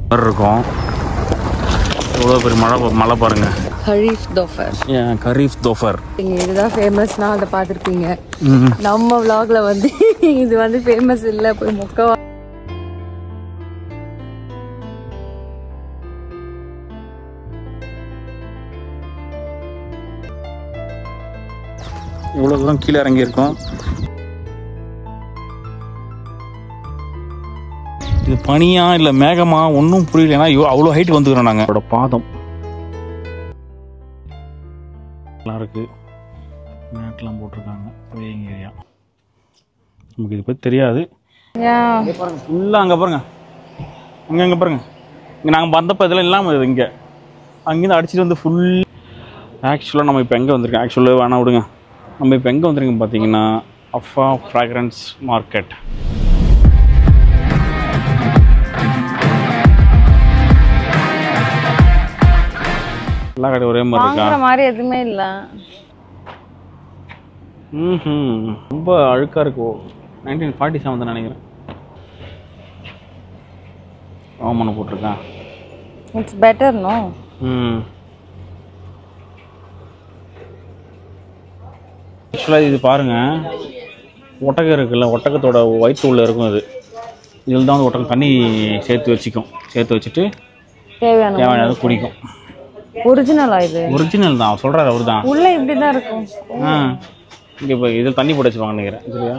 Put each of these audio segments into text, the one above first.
மாதிரி இருக்கும் எவ்வளோ பெரிய மழை பா- மழை பாருங்க ஹரீஃப் தோஃபர் ஏன் கரீஃப் தோஃபர் நீங்க இதுதான் ஃபேமஸ்னா அதை பார்த்துருப்பீங்க நம்ம vlogல வந்து இது வந்து ஃபேமஸ் இல்லை போய் முக்கவா இவ்வளோ தூரம் கீழே இறங்கியிருக்கோம் இது பனியா இல்லை மேகமா ஒன்றும் புரியல ஏன்னா இவ்வளோ அவ்வளோ ஹைட் வந்துக்கிறோம் நாங்கள் அதோட பாதம் நல்லா இருக்கு மேட்லாம் போட்டிருக்காங்க வெயிங் ஏரியா நமக்கு இதை பற்றி தெரியாது ஃபுல்லாக அங்கே பாருங்க அங்கே அங்கே பாருங்க இங்கே நாங்கள் வந்தப்போ இதெல்லாம் இல்லாமல் இது இங்கே அங்கேருந்து அடிச்சிட்டு வந்து ஃபுல் ஆக்சுவலாக நம்ம இப்போ எங்கே வந்திருக்கோம் ஆக்சுவலாக வேணாம் விடுங்க நம்ம இப்போ எங்கே வந்திருக்கோம் பார்த்தீங்கன்னா அஃபா ஃப்ராக்ரன்ஸ் மார்க்கெட் எல்லா கடை ஒரே மாதிரி இருக்கா வாங்குற மாதிரி எதுவுமே இல்ல ம் ரொம்ப அழுக்காக இருக்கு நைன்டீன் ஃபார்ட்டி செவன் தான் நினைக்கிறேன் ஓமனை போட்டிருக்கேன் இட்ஸ் பெட்டர் நோ ம் ஆக்சுவலாக இது பாருங்க ஒட்டகம் இருக்குல்ல ஒட்டகத்தோட வயிற்று உள்ள இருக்கும் இது இதில் தான் வந்து ஒட்டகம் தண்ணி சேர்த்து வச்சுக்கும் சேர்த்து வச்சுட்டு தேவையான தேவையானது குடிக்கும் ஒரிஜினலா இது ஒரிஜினல் தான் சொல்கிறாரு அவர் தான் உள்ள இப்படிதான் இருக்கும் ஆ இங்கே இப்போ இதில் தண்ணி போட்டு வச்சுப்பாங்க நினைக்கிறேன் சரியா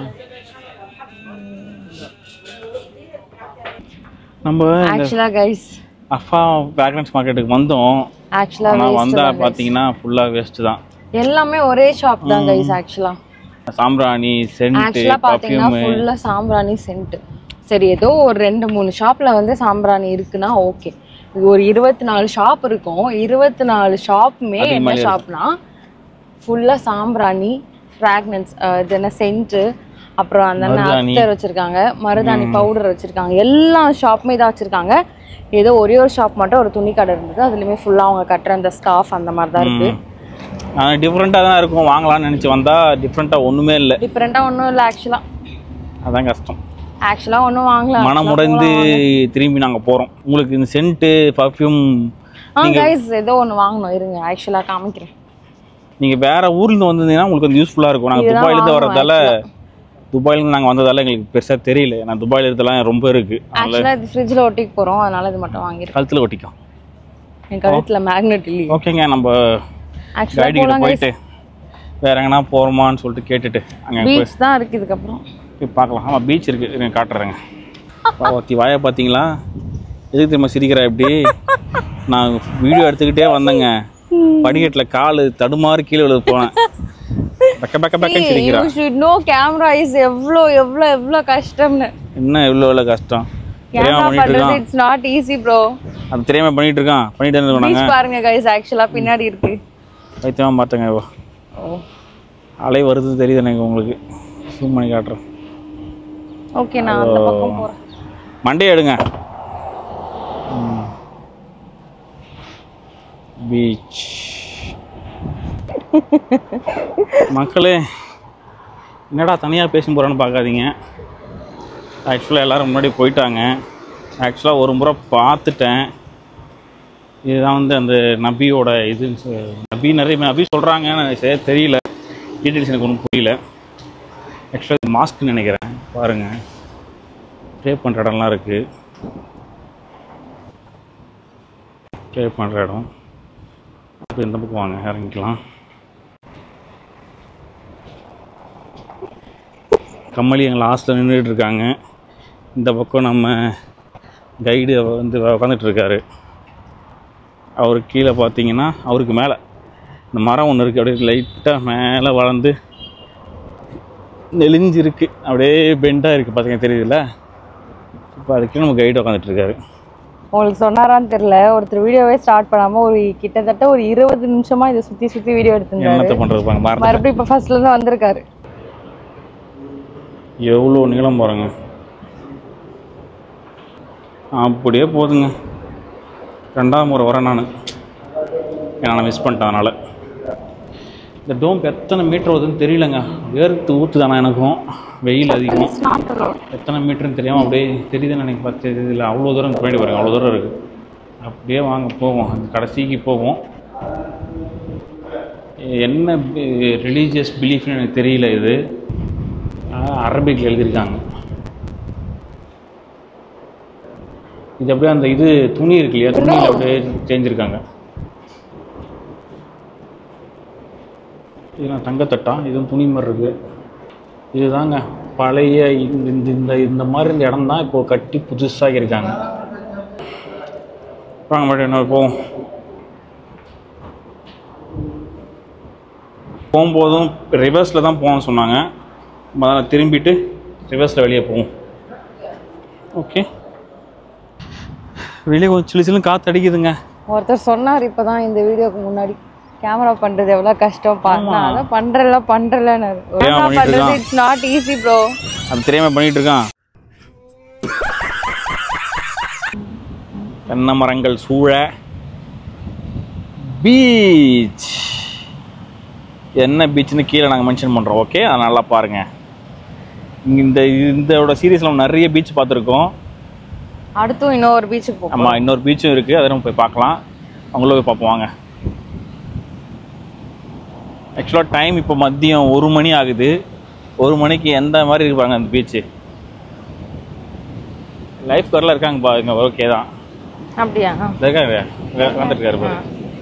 நம்ம இந்த ஆக்சுவலா கைஸ் அஃபா வேக்ரன்ஸ் மார்க்கெட்டுக்கு வந்தோம் ஆக்சுவலா ஆனால் வந்தால் பார்த்தீங்கன்னா ஃபுல்லாக வேஸ்ட்டு தான் எல்லாமே ஒரே ஷாப் தான் கைஸ் ஆக்சுவலா சாம்பிராணி சென்ட்டு ஆக்சுவலா பாத்தீங்கன்னா ஃபுல்லா சாம்பிராணி சென்ட் சரி ஏதோ ஒரு ரெண்டு மூணு ஷாப்ல வந்து சாம்பிராணி இருக்குன்னா ஓகே ஒரு இருபத்தி நாலு ஷாப் இருக்கும் இருபத்தி நாலு ஷாப்புமே என்ன ஷாப்னா ஃபுல்லா சாம்பிராணி ஃப்ராக்னன்ஸ் இது என்ன சென்ட் அப்புறம் அந்த மருதாணி. அத்தர் வச்சிருக்காங்க மருதாணி பவுடர் வச்சிருக்காங்க எல்லா ஷாப்புமே தான் வச்சிருக்காங்க ஏதோ ஒரே ஒரு ஷாப் மட்டும் ஒரு துணி கடை இருந்தது அதுலயுமே ஃபுல்லா அவங்க கட்டுற அந்த ஸ்காஃப் அந்த மாதிரி தான் இருக்கு ஆனால் டிஃப்ரெண்ட்டாக தான் இருக்கும் வாங்கலாம்னு நினச்சி வந்தால் டிஃப்ரெண்ட்டாக ஒன்றுமே இல்லை டிஃப்ரெண்டா ஒன்றும் இல்லை ஆக்சுவலா அதான் கஷ்டம் ஆக்சுவலா ஒன்றும் வாங்கலாம் மனம் உடைந்து திரும்பி நாங்கள் போகிறோம் உங்களுக்கு இந்த சென்ட்டு பர்ஃப்யூம் ஆ கைஸ் ஏதோ ஒன்று வாங்கணும் இருங்க ஆக்சுவலாக காமிக்கிறேன் நீங்கள் வேற ஊர்லேருந்து வந்திருந்தீங்கன்னா உங்களுக்கு வந்து யூஸ்ஃபுல்லாக இருக்கும் நாங்கள் இதுதான் துபாயிலேருந்து வாங்கணும் வரதால துபாயிலேருந்து நாங்கள் வந்ததால எங்களுக்கு பெருசாக தெரியல நான் துபாயில் இருந்தெல்லாம் ரொம்ப இருக்குது ஆக்சுவலாக இது ஃப்ரிட்ஜில் ஒட்டிக்க போகிறோம் அதனால இது மட்டும் வாங்கிருக்கேன் கழுத்தில் ஒட்டிக்கும் என் கழுத்தில் மேக்னெட் இல்லையே ஓகேங்க நம்ம ஆக்சுவலாக கைடு கிட்ட போகலாம் போயிட்டு வேற எங்கன்னா போகிறோமான்னு சொல்லிட்டு கேட்டுட்டு அங்கே போய் பீச் தான் இருக்குது இதுக்கப்புறம் போய் பார்க்கலாம் ஆமாம் பீச் இருக்குது நான் காட்டுறேங்க பாத்தி வாயை பார்த்தீங்களா எதுக்கு தெரியுமா சிரிக்கிறா இப்படி நான் வீடியோ எடுத்துக்கிட்டே வந்தேங்க படிக்கட்டில் கால் தடுமாறி கீழே விழுது போனேன் பக்க பக்க பக்கன்னு சிரிக்கிறா you should know camera is எவ்வளோ எவ்வளோ எவ்வளோ கஷ்டம்னு என்ன இவ்வளோ இவ்வளோ கஷ்டம் தெரியாம கேமரா பண்ணிட்டு பண்ணுறது இருக்கான் இட்ஸ் நாட் ஈஸி ப்ரோ அது தெரியாம பண்ணிட்டு இருக்கான் பண்ணிட்டு இருந்தோம் பீச் நாங்கள் பாருங்க கைஸ் ஆக்சுவலாக பின்னாடி இருக்கு வைத்தியமாக பார்த்தேங்க இவ. ஓ அலை வருது தெரியுது எனக்கு உங்களுக்கு ஜூம் பண்ணி காட்டுறேன் ஓகே நான் அந்த பக்கம் போகிறேன் மண்டே எடுங்க பீச் மக்களே என்னடா தனியாக பேச போகிறேன்னு பார்க்காதீங்க ஆக்சுவலாக எல்லோரும் முன்னாடி போயிட்டாங்க ஆக்சுவலாக ஒரு முறை பார்த்துட்டேன் இதுதான் வந்து அந்த நபியோட இதுன்னு சொ- நபி நிறைய நபி சொல்கிறாங்க எனக்கு சரியா தெரியல டீட்டெயில்ஸ் எனக்கு ஒன்றும் புரியல ஆக்சுவலாக இது மாஸ்க்னு நினைக்கிறேன் பாருங்கள் ப்ரே பண்ணுற இடம்லாம் இருக்குது ப்ரே பண்ணுற இடம் அப்போ இந்த பக்கம் வாங்க இறங்கிக்கலாம் கம்மலி எங்கள் லாஸ்ட்டில் நின்றுட்டு இருக்காங்க இந்த பக்கம் நம்ம கைடு வந்து உட்காந்துட்டு இருக்காரு அவர் கீழே பார்த்தீங்கன்னா அவருக்கு மேலே இந்த மரம் ஒன்று இருக்குது அப்படியே லைட்டாக மேலே வளர்ந்து நெளிஞ்சிருக்கு அப்படியே பெண்டாக இருக்குது பார்த்தீங்க தெரியுதுல்ல இப்போ அதுக்கு நம்ம கைடு உட்காந்துட்டு இருக்காரு உங்களுக்கு சொன்னாரான்னு தெரியல ஒருத்தர் வீடியோவே ஸ்டார்ட் பண்ணாம ஒரு கிட்டத்தட்ட ஒரு இருபது நிமிஷமா இதை சுத்தி சுத்தி வீடியோ எடுத்திருந்தாரு என்னத்தை பண்ணுறது பாருங்க மரம் மறுபடியும் இப்ப ஃபர்ஸ்ட்ல இருந்து வந்திருக்காரு எவ்வளோ நீளம் பாருங்க அப்படியே போதுங்க ரெண்டாவது முறை வரேன் நான் ஏன்னா நான் மிஸ் பண்ணிட்டேன் அதனால் இந்த டோம் எத்தனை மீட்டர் வருதுன்னு தெரியலங்க வேர்த்து ஊற்றுதானா எனக்கும் வெயில் அதிகம் எத்தனை மீட்டர்னு தெரியாமல் அப்படியே தெரியுதுன்னு எனக்கு பார்த்து இதில் அவ்வளோ தூரம் பின்னாடி பாருங்க அவ்வளோ தூரம் இருக்குது அப்படியே வாங்க போவோம் அந்த கடைசிக்கு போவோம் என்ன ரிலீஜியஸ் பிலீஃப்னு எனக்கு தெரியல இது அரபிக் எழுதியிருக்காங்க இது அப்படியே அந்த இது துணி இருக்கு இல்லையா துணியில் அப்படியே செஞ்சுருக்காங்க இது நான் தங்கத்தட்டா இதுவும் துணி மாதிரி இருக்கு இதுதாங்க பழைய இந்த இந்த இந்த இந்த மாதிரி இந்த இடம் தான் இப்போ கட்டி புதுசாக இருக்காங்க வாங்க மேடம் என்ன போவோம் போகும்போதும் ரிவர்ஸில் தான் போகணும்னு சொன்னாங்க முதல்ல திரும்பிட்டு ரிவர்ஸில் வெளியே போவோம் ஓகே வெளியே கொஞ்சம் சிலு சிலு காற்று அடிக்குதுங்க ஒருத்தர் சொன்னார் இப்பதான் இந்த வீடியோக்கு முன்னாடி கேமரா பண்றது எவ்வளவு கஷ்டம் பாருங்க அதான் பண்றல பண்றலன்னு ஏன் பண்ணிட்டு பண்றது இருக்கான்? இட்ஸ் நாட் ஈஸி ப்ரோ அது தெரியாம பண்ணிட்டு இருக்கான் தென்னை மரங்கள் சூழ பீச் என்ன பீச்னு கீழே நாங்கள் மென்ஷன் பண்ணுறோம் ஓகே அதை நல்லா பாருங்க இங்க இந்த இதோட சீரீஸில் நிறைய பீச் பார்த்துருக்கோம் அடுத்தும் இன்னொரு பீச்சுக்கு போகும் ஆமாம் இன்னொரு பீச்சும் இருக்குது அதை நம்ம போய் பார்க்கலாம் அவங்களும் போய் பார்ப்போம் வாங்க ஆக்சுவலாக டைம் இப்போ மதியம் ஒரு மணி ஆகுது ஒரு மணிக்கு எந்த மாதிரி இருப்பாங்க அந்த பீச்சு லைஃப் கவரில் இருக்காங்க பாருங்க ஓகே தான் அப்படியா இந்த இருக்காங்க வந்துருக்காரு பாரு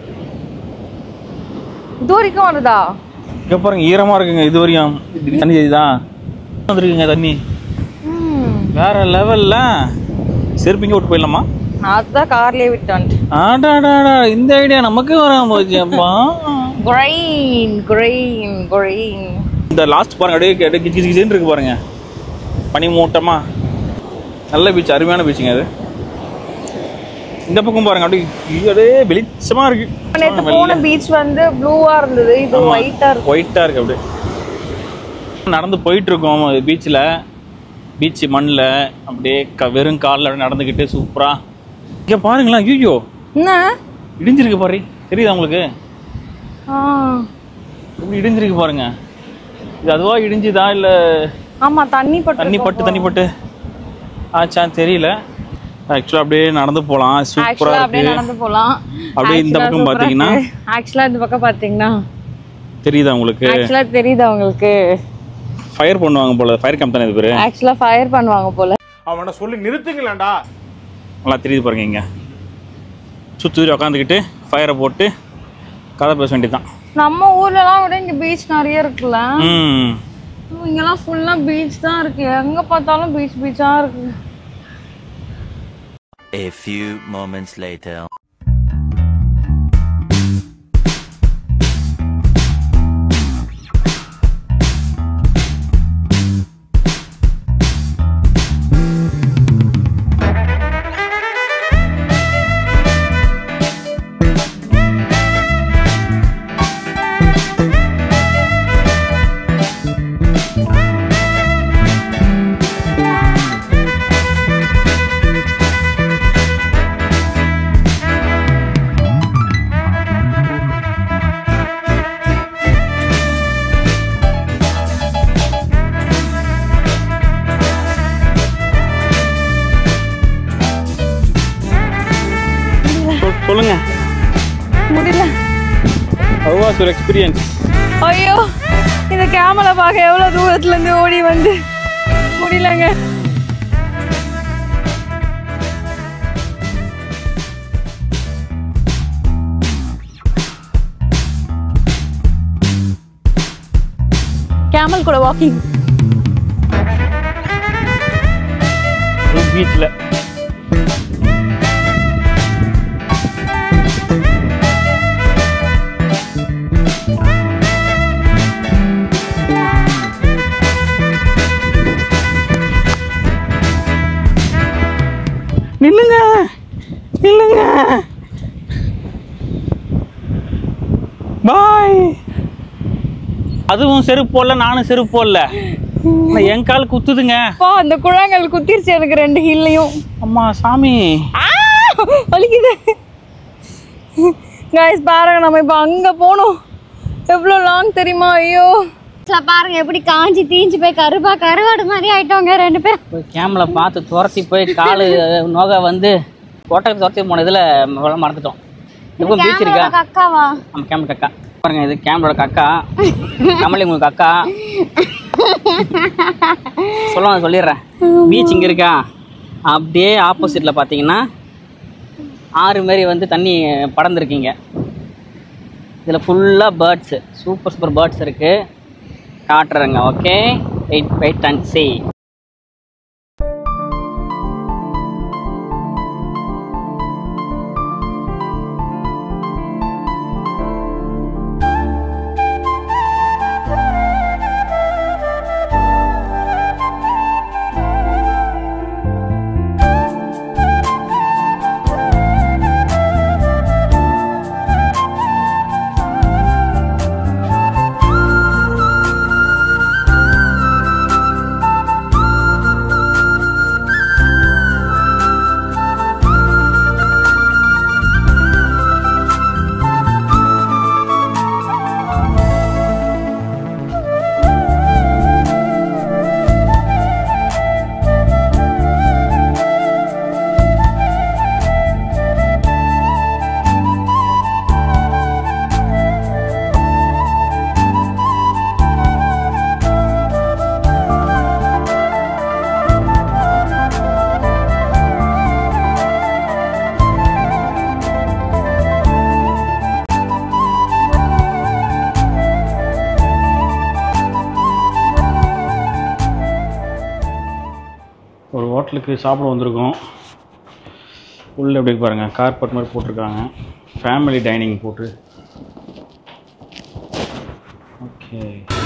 இது வரைக்கும் வருதா இங்கே பாருங்க ஈரமாக இருக்குங்க இது வரையும் இது தண்ணி தான் வந்துருக்குங்க தண்ணி ம். வேற லெவலில் செருப்பிங்க விட்டு போயிடலாமா நான் அதுதான் கார்லயே விட்டான் ஆடாடாடா இந்த ஐடியா நமக்கு வராம போச்சு அப்பா குரைன் குரைன் குரைன் இந்த லாஸ்ட் பாருங்க அப்படியே அப்படியே கிச்சு கிச்சு கிச்சுன்னு இருக்கு பாருங்க பனி மூட்டமா நல்ல பீச் அருமையான பீச்சுங்க அது இந்த பக்கம் பாருங்க அப்படியே இது அப்படியே வெளிச்சமா இருக்கு நேத்து போன பீச் வந்து ப்ளூவா இருந்தது இது ஒயிட்டா இருக்கு ஒயிட்டா இருக்கு அப்படியே நடந்து போயிட்டு இருக்கோம் பீச்சில் பீச் மண்ணில் அப்படியே க வெறும் காலில் அப்படியே நடந்துக்கிட்டு சூப்பரா இங்கே பாருங்களேன் ஐயோ என்ன இடிஞ்சிருக்கு பாரு தெரியுதா உங்களுக்கு ஆ. எப்படி இடிஞ்சிருக்கு பாருங்க இது அதுவா இடிஞ்சுதா இல்லை ஆமா தண்ணி பட்டு தண்ணி பட்டு தண்ணி பட்டு ஆச்சான்னு தெரியல ஆக்சுவலாக அப்படியே நடந்து போகலாம் சூப்பராக ஆக்சுவலா அப்படியே இருக்கு நடந்து போலாம் அப்படியே இந்த பக்கம் பார்த்தீங்கன்னா ஆக்சுவலா இந்த பக்கம் பாத்தீங்கன்னா தெரியுதா உங்களுக்கு ஆக்சுவலா தெரியுதா உங்களுக்கு ஃபயர் பண்ணுவாங்க போல ஃபயர் கேம்ப் தானே இது பேர் ஆக்சுவலா ஃபயர் பண்ணுவாங்க போல அவனை சொல்லி நிறுத்துங்களேன்டா நல்லா தெரியுது பாருங்க இங்கே சுற்றி உட்காந்துக்கிட்டு ஃபயரை போட்டு கதை பேச வேண்டியதுதான் நம்ம ஊர்லலாம் விட இங்க பீச் நிறைய இருக்குல்ல ம் இங்கெல்லாம் ஃபுல்லா பீச் தான் இருக்கு எங்க பார்த்தாலும் பீச் பீச்சா இருக்கு A few moments later. சொல்- சொல்லுங்க முடியல ஹவ் வாஸ் யுவர் எக்ஸ்பீரியன்ஸ் ஐயோ இந்த கேமரா பார்க்க எவ்வளவு தூரத்துல இருந்து ஓடி வந்து முடியலங்க கேமல் கூட வாக்கிங் பீச்சில் நில்லுங்க நில்லுங்க பாய் அதுவும் செருப்பு போடல நானும் செருப்பு போடல ஆனா என் கால் குத்துதுங்க பா அந்த குழாங்கல் குத்திருச்சு எனக்கு ரெண்டு ஹீல்லையும் அம்மா சாமி வலிக்குது கைஸ் பாருங்க நம்ம இப்போ அங்க போகணும் எவ்வளோ லாங் தெரியுமா ஐயோ இதுல பாருங்க எப்படி காஞ்சி தீஞ்சு போய் கருப்பா கருவாடு மாதிரி ஆயிட்டோங்க ரெண்டு பேரும் போய் கேமில் பார்த்து துரத்தி போய் காலு நோக வந்து கோட்டை துரத்தி போன இதில் மறந்துட்டோம் இப்போ பீச் இருக்கா கேமராவோட அக்காவா நம்ம கேமரா கக்கா பாருங்க இது கேமரோட கக்கா கமலி உங்களுக்கு அக்கா சொல்லுவாங்க சொல்லிடுறேன் பீச் இங்கே இருக்கா அப்படியே ஆப்போசிட்டில் பார்த்தீங்கன்னா ஆறு மாரி வந்து தண்ணி படர்ந்துருக்கீங்க இதில் ஃபுல்லாக பேர்ட்ஸு சூப்பர் சூப்பர் பேர்ட்ஸ் இருக்குது காட்டுறேங்க okay wait wait and see ஒரு ஹோட்டலுக்கு சாப்பிட வந்திருக்கோம் உள்ளே எப்படி பாருங்கள் கார்பெட் மாதிரி போட்டிருக்காங்க ஃபேமிலி டைனிங் போட்டு ஓகே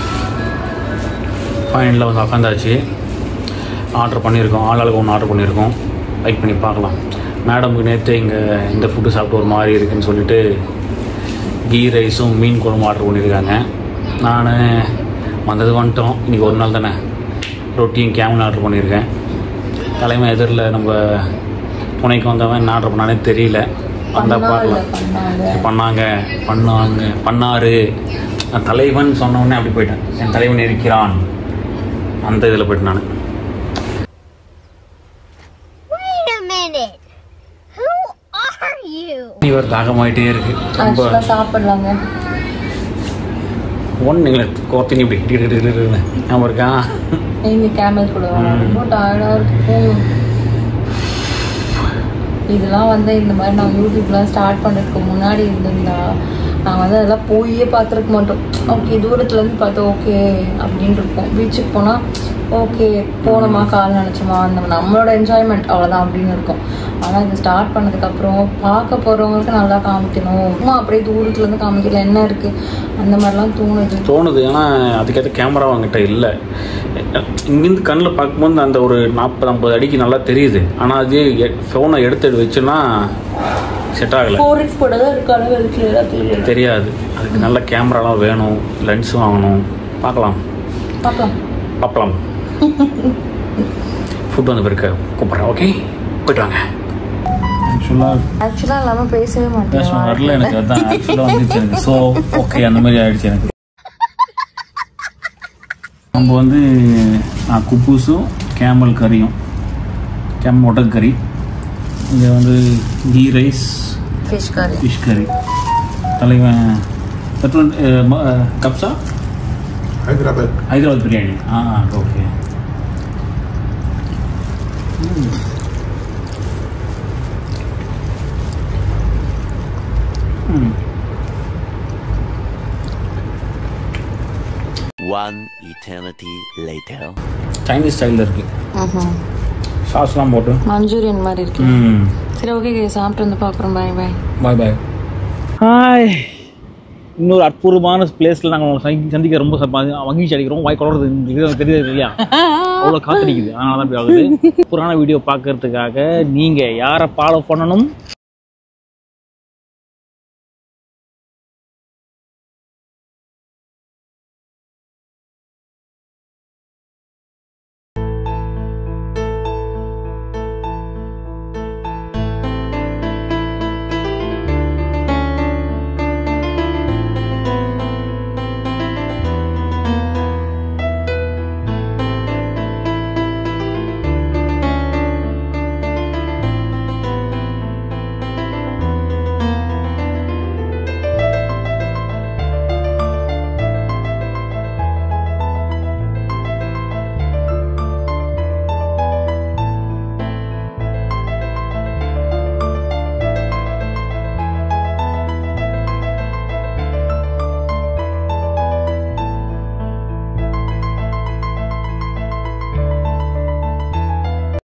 ஃபைனலில் வந்து உட்காந்தாச்சு ஆர்டர் பண்ணியிருக்கோம் ஆளாளுக்கு ஒன்று ஆர்டர் பண்ணியிருக்கோம் லைக் பண்ணி பார்க்கலாம் மேடமுக்கு நேற்று இங்கே இந்த ஃபுட்டு சாப்பிட்டு ஒரு மாதிரி இருக்குன்னு சொல்லிட்டு கீ ரைஸும் மீன் குழம்பும் ஆர்டர் பண்ணியிருக்காங்க நான் வந்தது வந்துட்டோம் இன்றைக்கி ஒரு நாள் தானே ரொட்டியும் கேமன் ஆர்டர் பண்ணியிருக்கேன் தலைமை எதிரில் நம்ம துணைக்கு வந்தவன் என்ன ஆர்டர் பண்ணானே தெரியல வந்தால் பார்க்கலாம் பண்ணாங்க பண்ணாங்க பண்ணாரு நான் தலைவன் சொன்ன உடனே அப்படி போயிட்டேன் என் தலைவன் இருக்கிறான் அந்த இதில் போயிட்டு நான் Wait a minute. Who are you? இவர் தாகமாயிட்டே இருக்கு ரொம்ப ஆக்சுவலாக சாப்பிட்லாங்க ஒன்றுங்களே கோத்தினி இப்படி இடி, இடி, இடி, இடின்னு. ஞாபகம் இருக்கா நீங்கள் கேமல் கூட ரொம்ப டயர்டாக இருக்கும் இதெல்லாம் வந்து இந்த மாதிரி நான் யூடியூப்லாம் ஸ்டார்ட் பண்ணுறதுக்கு முன்னாடி இருந்திருந்தா நான் வந்து அதெல்லாம் போயே பார்த்துருக்க மாட்டோம் ஓகே தூரத்துலேருந்து பார்த்தா ஓகே அப்படின்ட்டு இருக்கும் பீச்சுக்கு போனால் ஓகே போனோமா கால் நினச்சோமா அந்த நம்மளோட என்ஜாய்மெண்ட் அவ்வளோதான் அப்படின்னு இருக்கும் ஆனால் இது ஸ்டார்ட் பண்ணதுக்கப்புறம் பார்க்க போகிறவங்களுக்கு நல்லா காமிக்கணும் சும்மா அப்படியே தூரத்துலேருந்து காமிக்கல என்ன இருக்குது அந்த மாதிரிலாம் தோணுது தோணுது ஏன்னா அதுக்கேற்ற கேமரா அவங்ககிட்ட இல்லை இங்கேருந்து கண்ணில் பார்க்கும்போது அந்த ஒரு நாற்பது ஐம்பது அடிக்கு நல்லா தெரியுது ஆனால் அதே ஃபோனை எடுத்து வச்சுன்னா செட் ஆகலை ஃபோர் எக்ஸ் போட தான் இருக்கு அளவு அது கிளியராக தெரியாது தெரியாது அதுக்கு நல்ல கேமராலாம் வேணும் லென்ஸும் வாங்கணும் பார்க்கலாம் பார்க்கலாம் பார்க்கலாம் ஃபுட் வந்து பிறக்க கூப்பிட்றேன் ஓகே போயிட்டு வாங்க ஆக்சுவலாக ஆக்சுவலாக இல்லாமல் பேசவே பேச மாட்டேன் வரல எனக்கு அதான் ஆக்சுவலாக வந்துச்சு எனக்கு ஸோ ஓகே அந்த மாதிரி ஆயிடுச்சு எனக்கு நம்ம வந்து நான் குப்பூஸும் கேமல் கறியும் கேம் ஒட்டல் கறி இங்கே வந்து கீ ரைஸ் ஃபிஷ் கறி ஃபிஷ் கறி தலைவன் பெட்ரோல் கப்ஸா ஹைதராபாத் ஹைதராபாத் பிரியாணி ஆ ஓகே ம் One eternity later. சைனீஸ் ஸ்டைலில் இருக்கு சாஸ்லாம் போட்டு மஞ்சூரியன் மாதிரி இருக்கு ம் சரி ஓகே சாப்பிட்டு வந்து பார்க்குறோம் பாய் பாய் பாய் பாய் ஹாய் இன்னொரு அற்புதமான பிளேஸில் நாங்கள் உங்களை சந்தி- சந்திக்க ரொம்ப ச- மகிழ்ச்சி அடிக்கிறோம் வாய் குளறது தெரியுது இல்லையா அவ்வளோ காத்தடிக்குது அதனால தான் இப்படி ஆகுது புராண வீடியோ பார்க்கறதுக்காக நீங்கள் யாரை ஃபாலோ பண்ணணும்